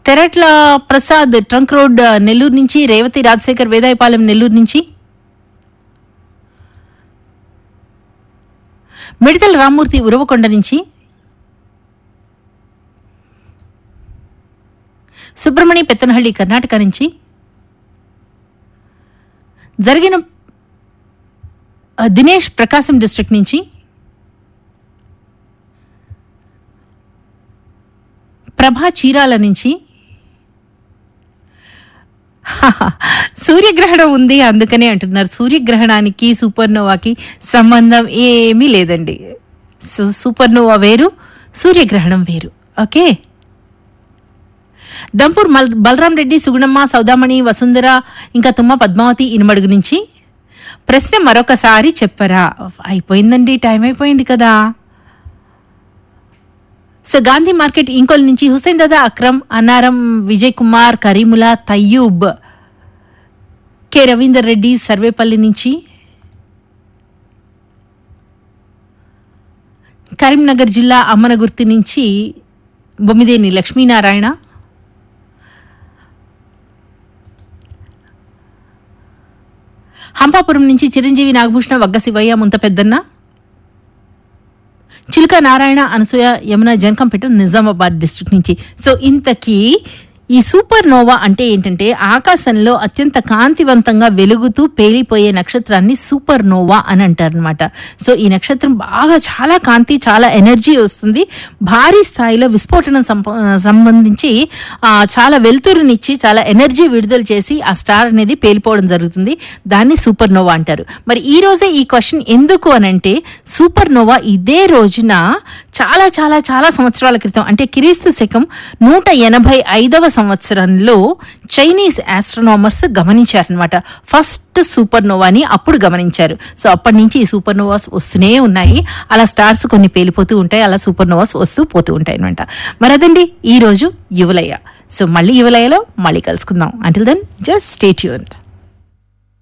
తెరట్ల Prasad trunk road Nellore నుంచి రేవతి రాజశేఖర్ వేదాయపాలెం నెల్లూరు నుంచి మిడతల రామ్మూర్తి ఉరవకొండ నుంచి సుబ్రమణి పెత్తనహಳ್ಳಿ కర్ణాటక నుంచి జరిగిన ఆ, దినేష్ ప్రకాశం డిస్ట్రిక్ట్ నుంచి ప్రభా చీరాల నుంచి సూర్యగ్రహణం ఉంది అందుకనే అంటున్నారు సూర్యగ్రహణానికి సూపర్నోవాకి సంబంధం ఏమీ లేదండి సు- సూపర్నోవా వేరు సూర్యగ్రహణం వేరు ఓకే దంపూర్ మల్ బలరాం రెడ్డి సుగుణమ్మ సౌదామణి వసుంధర ఇంకా తుమ్మ పద్మావతి ఇనుమడుగు నుంచి ప్రశ్న మరొకసారి చెప్పరా అయిపోయిందండి టైం అయిపోయింది కదా సో గాంధీ మార్కెట్ ఇంకోల్ నుంచి హుసేన్ దాదా అక్రమ్ అన్నారం విజయ్ కుమార్ కరీములా తయ్యూబ్ కె రవీందర్ రెడ్డి సర్వేపల్లి నుంచి కరీంనగర్ జిల్లా అమ్మనగుర్తి నుంచి బొమ్మిదేని లక్ష్మీనారాయణ హంపాపురం నుంచి చిరంజీవి నాగభూషణ వగ్గ శివయ్య ముంత పెద్దన్న చిలుక నారాయణ అనసూయ యమున జనకంపేట నిజామాబాద్ డిస్ట్రిక్ట్ నుంచి సో ఇంతకీ ఈ సూపర్ నోవా అంటే ఏంటంటే ఆకాశంలో అత్యంత కాంతివంతంగా వెలుగుతూ పేలిపోయే నక్షత్రాన్ని సూపర్ నోవా అని అంటారనమాట సో ఈ నక్షత్రం బాగా చాలా కాంతి చాలా ఎనర్జీ వస్తుంది భారీ స్థాయిలో విస్ఫోటనం సంప- సంబంధించి ఆ, చాలా వెలుతురునిచ్చి చాలా ఎనర్జీ విడుదల చేసి ఆ స్టార్ అనేది పేలిపోవడం జరుగుతుంది దాన్ని సూపర్ నోవా అంటారు మరి ఈ రోజే ఈ క్వశ్చన్ ఎందుకు అనంటే సూపర్ నోవా ఇదే రోజున చాలా చాలా చాలా సంవత్సరాల క్రితం అంటే క్రీస్తు శకం నూట ఎనభై ఐదవ సంవత్సరంలో చైనీస్ ఆస్ట్రోనామర్స్ గమనించారనమాట ఫస్ట్ సూపర్ నోవాని అప్పుడు గమనించారు సో అప్పటి నుంచి ఈ సూపర్ నోవాస్ వస్తూనే ఉన్నాయి అలా స్టార్స్ కొన్ని పేలిపోతూ ఉంటాయి అలా సూపర్ నోవాస్ వస్తూ పోతూ ఉంటాయి అనమాట మరి అదండి ఈ రోజు యువలయ్య సో మళ్ళీ యువలయ్యలో మళ్ళీ కలుసుకుందాం until then just stay tuned